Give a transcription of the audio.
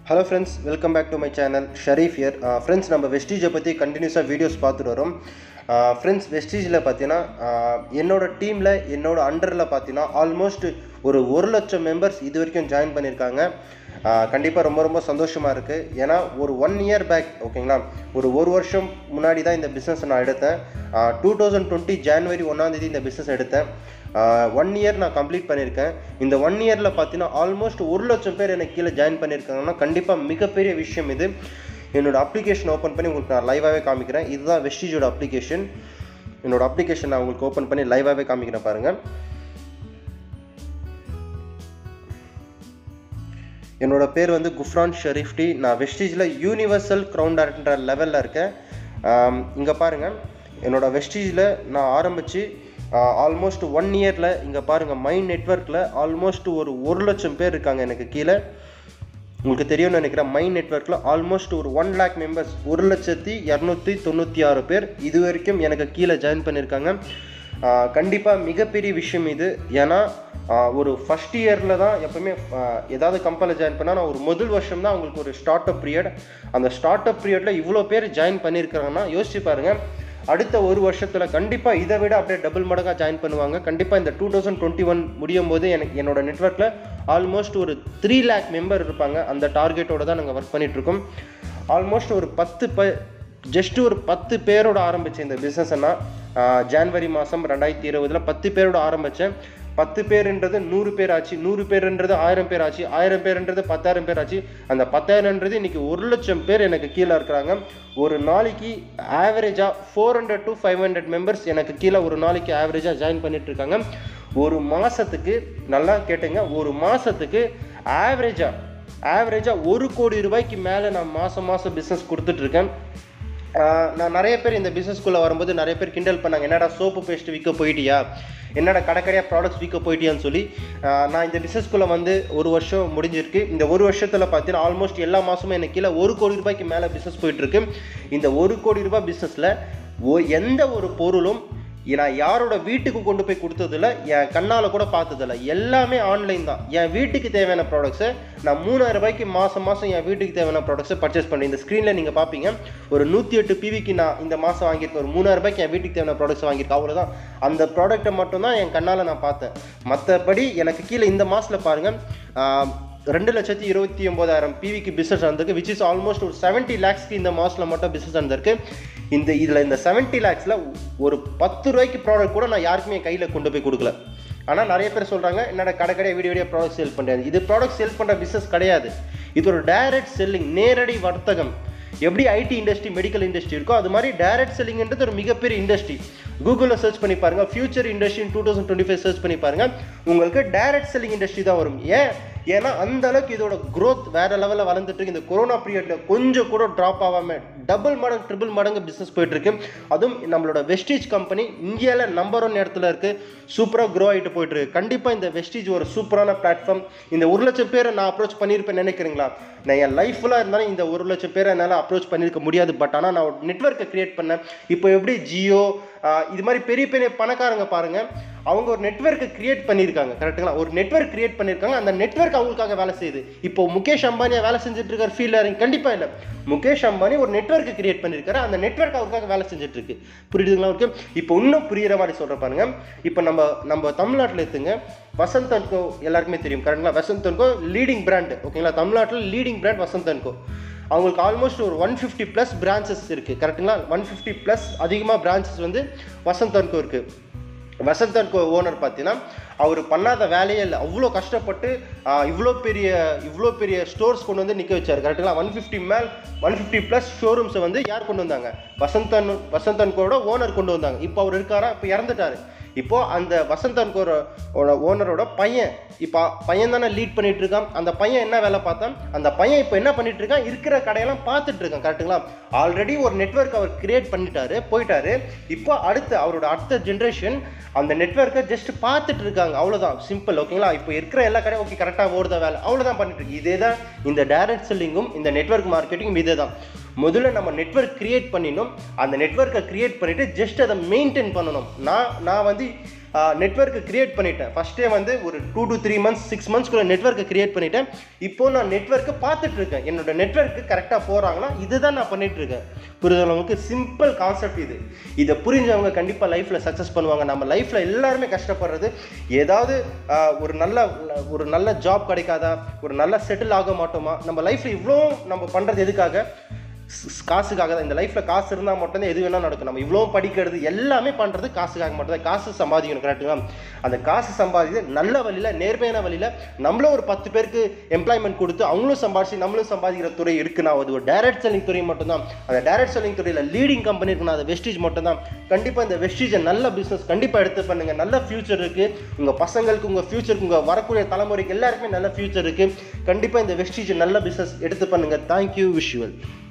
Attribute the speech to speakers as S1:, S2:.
S1: hello friends welcome back to my channel Sharif here friends நம்ம வெஸ்டீஜை பற்றி கண்டினியூஸாக வீடியோஸ் பார்த்துட்டு வரோம் ஃப்ரெண்ட்ஸ் வெஸ்டீஜில் பார்த்தீங்கன்னா ஆஹ், என்னோட டீமில் என்னோட அண்டரில் பார்த்தீங்கன்னா ஆல்மோஸ்ட் ஒரு ஒரு லட்சம் மெம்பர்ஸ் இது வரைக்கும் ஜாயின் பண்ணியிருக்காங்க கண்டிப்பாக ரொம்ப ரொம்ப சந்தோஷமாக இருக்குது ஏன்னா ஒரு ஒன் இயர் பேக் ஓகேங்களா ஒரு ஒரு வருஷம் முன்னாடி தான் இந்த பிஸ்னஸ் நான் எடுத்தேன் டூ தௌசண்ட் டுவெண்ட்டி ஜான்வரி ஒன்றாந்தேதி இந்த பிஸ்னஸ் எடுத்தேன் ஒன் இயர் நான் கம்ப்ளீட் பண்ணியிருக்கேன் இந்த ஒன் இயரில் பார்த்தீங்கன்னா ஆல்மோஸ்ட் ஒரு லட்சம் பேர் எனக்கு கீழே ஜாயின் பண்ணியிருக்காங்கன்னா கண்டிப்பாக மிகப்பெரிய விஷயம் இது என்னோட அப்ளிகேஷன் ஓப்பன் பண்ணி உங்களுக்கு நான் லைவாகவே காமிக்கிறேன் இதுதான் வெஸ்டீஜோட அப்ளிகேஷன் என்னோட அப்ளிகேஷன் நான் உங்களுக்கு ஓப்பன் பண்ணி லைவாகவே காமிக்கிறேன் பாருங்கள் என்னோட பேர் வந்து குஃப்ரான் ஷெரீஃப்டி நான் வெஸ்டீஜில் யூனிவர்சல் க்ரௌண்டர்ன்ற லெவலில் இருக்கேன் இங்கே பாருங்கள் என்னோட வெஸ்டீஜில் நான் ஆரம்பித்து ஆல்மோஸ்ட் ஒன் இயரில் இங்கே பாருங்கள் மைண்ட் நெட்ஒர்க்கில் ஆல்மோஸ்ட் ஒரு ஒரு லட்சம் பேர் இருக்காங்க எனக்கு கீழே உங்களுக்கு தெரியும்னு நினைக்கிறேன் மைண்ட் நெட்ஒர்க்கில் ஆல்மோஸ்ட் ஒரு ஒன் லேக் மெம்பர்ஸ் ஒரு லட்சத்தி இரநூத்தி தொண்ணூற்றி ஆறு பேர் இது வரைக்கும் எனக்கு கீழே ஜாயின் பண்ணியிருக்காங்க கண்டிப்பாக மிகப்பெரிய விஷயம் இது ஏன்னா ஆஹ், ஒரு ஃபஸ்ட் இயரில் தான் எப்பவுமே ஆஹ், ஏதாவது கம்பெனியில் ஜாயின் பண்ணால் நான் ஒரு முதல் வருஷம் தான் அவங்களுக்கு ஒரு ஸ்டார்ட் அப் பீரியட் அந்த ஸ்டார்ட் அப் பீரியடில் இவ்வளோ பேர் ஜாயின் பண்ணியிருக்காங்கன்னா யோசிச்சு பாருங்கள் அடுத்த ஒரு வருஷத்தில் கண்டிப்பாக இதை விட அப்படியே டபுள் மடங்காக ஜாயின் பண்ணுவாங்க கண்டிப்பாக இந்த டூ தௌசண்ட் டுவெண்ட்டி ஒன் முடியும் போது எனக்கு என்னோட நெட்ஒர்க்கில் ஆல்மோஸ்ட் ஒரு த்ரீ லேக் மெம்பர் இருப்பாங்க அந்த டார்கெட்டோட தான் நாங்கள் ஒர்க் பண்ணிகிட்ருக்கோம் ஆல்மோஸ்ட் ஒரு பத்து ப ஜஸ்ட் ஒரு பத்து பேரோட ஆரம்பித்தேன் இந்த பிஸ்னஸ்னா ஜான்வரி மாதம் ரெண்டாயிரத்தி இருபதில் பத்து பேரோட ஆரம்பித்தேன் பத்து பேருன்றது நூறு பேர் ஆச்சு நூறு பேருன்றது ஆயிரம் பேர் ஆச்சு ஆயிரம் பேருன்றது பத்தாயிரம் பேர் ஆச்சு அந்த பத்தாயிரம்ன்றது இன்னைக்கு ஒரு லட்சம் பேர் எனக்கு கீழே இருக்கிறாங்க ஒரு நாளைக்கு ஆவரேஜாக four hundred to five hundred members எனக்கு கீழே ஒரு நாளைக்கு ஆவரேஜாக ஜாயின் பண்ணிட்டு இருக்காங்க ஒரு மாதத்துக்கு நல்லா கேட்டுங்க ஒரு மாதத்துக்கு ஆவரேஜாக ஆவரேஜாக ஒரு கோடி ரூபாய்க்கு மேலே நான் மாதம் மாதம் பிஸ்னஸ் கொடுத்துட்ருக்கேன் ஆஹ் நான் நிறைய பேர் இந்த பிஸ்னஸ்குள்ளே வரும்போது நிறைய பேர் கிண்டல் பண்ணாங்க என்னடா சோப்பு பேஸ்ட் விற்க போயிட்டியா என்னடா கடைக்கடையாக ப்ராடக்ட்ஸ் விற்க போயிட்டியான்னு சொல்லி ஆஹ் நான் இந்த பிஸ்னஸ்குள்ளே வந்து ஒரு வருஷம் முடிஞ்சிருக்கு இந்த ஒரு வருஷத்தில் பார்த்தீங்கன்னா ஆல்மோஸ்ட் எல்லா மாதமும் எனக்கு கீழே ஒரு கோடி ரூபாய்க்கு மேலே பிஸ்னஸ் போயிட்டுருக்கு இந்த ஒரு கோடி ரூபாய் பிஸ்னஸில் ஓ எந்த ஒரு பொருளும் நான் யாரோட வீட்டுக்கு கொண்டு போய் கொடுத்ததில்ல என் கண்ணால் கூட பார்த்ததில்ல எல்லாமே ஆன்லைன் தான் என் வீட்டுக்கு தேவையான ப்ராடக்ட்ஸை நான் மூணாயிரம் ரூபாய்க்கு மாதம் மாதம் என் வீட்டுக்கு தேவையான ப்ராடக்ட்ஸை பர்ச்சேஸ் பண்ணி இந்த ஸ்க்ரீனில் நீங்கள் பார்ப்பீங்க ஒரு நூற்றி எட்டு பிவிக்கு நான் இந்த மாதம் வாங்கியிருக்கேன் ஒரு மூணாயிரம் ரூபாய்க்கு என் வீட்டுக்கு தேவையான ப்ராடக்ட்ஸ் வாங்கியிருக்கேன் அவ்வளோதான் அந்த ப்ராடக்ட்டை மட்டும் தான் என் கண்ணால் நான் பார்த்தேன் மற்றபடி எனக்கு கீழே இந்த மாதத்தில் பாருங்கள் ரெண்டு லட்சத்தி இருபத்தி ஒன்பதாயிரம் பிவிக்கு பிஸ்னஸ் வந்திருக்கு விச் இஸ் ஆல்மோஸ்ட் ஒரு செவன்ட்டி லேக்ஸ்க்கு இந்த மாதத்தில் மட்டும் பிஸ்னஸ் வந்திருக்கு இந்த இதில் இந்த செவன்ட்டி லேக்ஸில் ஒரு பத்து ரூபாய்க்கு ப்ராடக்ட் கூட நான் யாருக்குமே என் கையில் கொண்டு போய் கொடுக்கல ஆனால் நிறைய பேர் சொல்கிறாங்க என்னடா கடை கடையாக வீடியோ வீடியோ ப்ராடக்ட் சேல் பண்ணுறது இது ப்ராடக்ட் சேல் பண்ணுற பிஸ்னஸ் கிடையாது இது ஒரு டைரக்ட் செல்லிங் நேரடி வர்த்தகம் எப்படி ஐடி இண்டஸ்ட்ரி மெடிக்கல் இண்டஸ்ட்ரி இருக்கோ அது மாதிரி டைரக்ட் செல்லிங்ன்றது ஒரு மிகப்பெரிய இண்டஸ்ட்ரி கூகுளில் சர்ச் பண்ணி பாருங்க future industry two thousand twenty five search பண்ணி பாருங்க உங்களுக்கு டைரக்ட் செல்லிங் இண்டஸ்ட்ரி தான் வரும் ஏன் ஏன்னா அந்த அளவுக்கு இதோட growth வேற லெவலில் வளர்ந்துட்டு இருக்கு இந்த கொரோனா பீரியட்ல கொஞ்சம் கூட ட்ராப் ஆகாம டபுள் மடங்கு ட்ரிபிள் மடங்கு பிஸ்னஸ் போயிட்டு இருக்கு அதுவும் நம்மளோட வெஸ்டீஜ் கம்பெனி இந்தியாவில் நம்பர் ஒன் இடத்துல இருக்கு சூப்பராக க்ரோ ஆகிட்டு போயிட்டு இருக்கு கண்டிப்பாக இந்த வெஸ்டீஜ் ஒரு சூப்பரான பிளாட்ஃபார்ம் இந்த ஒரு லட்சம் பேரை நான் அப்ரோச் பண்ணியிருப்பேன் நினைக்கிறீங்களா நான் என் லைஃப் ஃபுல்லாக இருந்தாலும் இந்த ஒரு லட்சம் பேரை என்னால் அப்ரோச் பண்ணியிருக்க முடியாது பட் ஆனால் நான் ஒரு நெட்ஒர்க்கை கிரியேட் பண்ணேன் இப்போ எப்படி ஜியோ இது மாதிரி பெரிய பெரிய பணக்காரங்க பாருங்க அவங்க ஒரு நெட்வொர்க்கை கிரியேட் பண்ணியிருக்காங்க கரெக்டுங்களா ஒரு நெட்வொர்க் கிரியேட் பண்ணியிருக்காங்க அந்த நெட்வொர்க் அவங்களுக்காக வேலை செய்யுது இப்போ முகேஷ் அம்பானியா வேலை செஞ்சுட்டு இருக்கார் ஃபீல்டர் கண்டிப்பாக இல்லை முகேஷ் அம்பானி ஒரு நெட்வொர்க்கை கிரியேட் பண்ணியிருக்காரு அந்த நெட்வொர்க் அவருக்காக வேலை செஞ்சுட்டு இருக்கு புரியுதுங்களா அவருக்கு இப்போ இன்னும் புரியுற மாதிரி சொல்ற பாருங்க இப்போ நம்ம நம்ம தமிழ்நாட்டில் எடுத்துங்க வசந்த் அன்கோ எல்லாருக்குமே தெரியும் கரெக்டுங்களா வசந்த் அன்கோ லீடிங் பிராண்ட் ஓகேங்களா தமிழ்நாட்டில் லீடிங் பிராண்ட் வசந்த் அன்கோ அவங்களுக்கு ஆல்மோஸ்ட் ஒரு ஒன் ஃபிஃப்டி ப்ளஸ் பிரான்ச்சஸ் இருக்குது கரெக்டுங்களா ஒன் ஃபிஃப்டி ப்ளஸ் அதிகமாக பிரான்ச்சஸ் வந்து வசந்த் அன்கோ இருக்குது வசந்த் அண்ட் ஓனர் பார்த்தீங்கன்னா அவர் பண்ணாத வேலையே இல்லை அவ்வளோ கஷ்டப்பட்டு இவ்வளோ பெரிய இவ்வளோ பெரிய ஸ்டோர்ஸ் கொண்டு வந்து நிற்க வச்சார் கரெக்டுங்களா ஒன் ஃபிஃப்டி மேல் ஒன் ஃபிஃப்டி ப்ளஸ் ஷோரூம்ஸை வந்து யார் கொண்டு வந்தாங்க வசந்தன் வசந்தன் கோட ஓனர் கொண்டு வந்தாங்க இப்போ அவர் இருக்காரா இப்போ இறந்துட்டாரு இப்போ அந்த வசந்தன் கோர ஓனரோட பையன் இப்போ பையன் தானே லீட் பண்ணிட்டு இருக்கான் அந்த பையன் என்ன வேலை பார்த்தான் அந்த பையன் இப்போ என்ன பண்ணிட்டு இருக்கான் இருக்கிற கடையெல்லாம் பார்த்துட்டு இருக்கான் கரெக்டுங்களா ஆல்ரெடி ஒரு நெட்வொர்க் அவர் கிரியேட் பண்ணிட்டாரு போயிட்டாரு இப்போ அடுத்து அவரோட அடுத்த ஜென்ரேஷன் அந்த நெட்வொர்க்கை ஜஸ்ட் பார்த்துட்டு இருக்காங்க அவ்வளோதான் சிம்பிள் ஓகேங்களா இப்போ இருக்கிற எல்லா கடையும் ஓகே கரெக்டாக ஓடுத வேலை அவ்வளோதான் பண்ணிட்டு இருக்கு இதே தான் இந்த டைரக்ட் செல்லிங்கும் இந்த நெட்வொர்க் மார்க்கெட்டிங்கும் இதே தான் முதல்ல நம்ம நெட்வொர்க் கிரியேட் பண்ணிடணும் அந்த நெட்வொர்க்கை கிரியேட் பண்ணிவிட்டு ஜஸ்ட் அதை மெயின்டைன் பண்ணணும் நான் நான் வந்து நெட்ஒர்க்கு கிரியேட் பண்ணிட்டேன் ஃபஸ்ட்டே வந்து ஒரு two to three months six மந்த்ஸ்க்குள்ள நெட்ஒர்க்கை கிரியேட் பண்ணிட்டேன் இப்போ நான் நெட்ஒர்க்கை பார்த்துட்டு இருக்கேன் என்னோட நெட்ஒர்க்கு கரெக்டாக போகிறாங்கன்னா இதுதான் நான் பண்ணிட்டு இருக்கேன் புரிதலவங்களுக்கு சிம்பிள் கான்செப்ட் இது இதை புரிஞ்சவங்க கண்டிப்பாக லைஃப்பில் சக்ஸஸ் பண்ணுவாங்க நம்ம லைஃப்பில் எல்லாருமே கஷ்டப்படுறது ஏதாவது ஆஹ், ஒரு நல்ல ஒரு நல்ல ஜாப் கிடைக்காதா ஒரு நல்ல செட்டில் ஆக மாட்டோமா நம்ம லைஃப்பில் இவ்வளோ நம்ம பண்ணுறது எதுக்காக ஸ்- ஸ்- காசுக்காக தான் இந்த லைஃப்பில் காசு இருந்தால் மட்டும்தான் எது வேணால் நடக்கும் நம்ம இவ்வளோ படிக்கிறது எல்லாமே பண்ணுறது காசுக்காக மட்டும்தான் காசு சம்பாதிக்கணும் கரெக்டுங்களா அந்த காசு சம்பாதித்து நல்ல வழியில் நேர்மையான வழியில் நம்மளும் ஒரு பத்து பேருக்கு எம்ப்ளாய்மெண்ட் கொடுத்து அவங்களும் சம்பாதிச்சு நம்மளும் சம்பாதிக்கிற துறை இருக்குன்னா அது ஒரு டைரக்ட் செல்லிங் துறை மட்டும்தான் அந்த டைரக்ட் செல்லிங் துறையில் லீடிங் கம்பெனி இருக்குன்னா அது வெஸ்டீஜ் மட்டும்தான் கண்டிப்பாக இந்த வெஸ்டீஜை நல்ல பிஸ்னஸ் கண்டிப்பாக எடுத்து பண்ணுங்க நல்ல ஃபியூச்சர் இருக்குது உங்கள் பசங்களுக்கு உங்கள் ஃபியூச்சருக்கு உங்கள் வரக்கூடிய தலைமுறைக்கு எல்லாருக்குமே நல்ல ஃபியூச்சர் இருக்குது கண்டிப்பாக இந்த வெஸ்டீஜ் நல்ல பிஸ்னஸ் எடுத்து பண்ணுங்க தேங்க்யூ விஷுவல்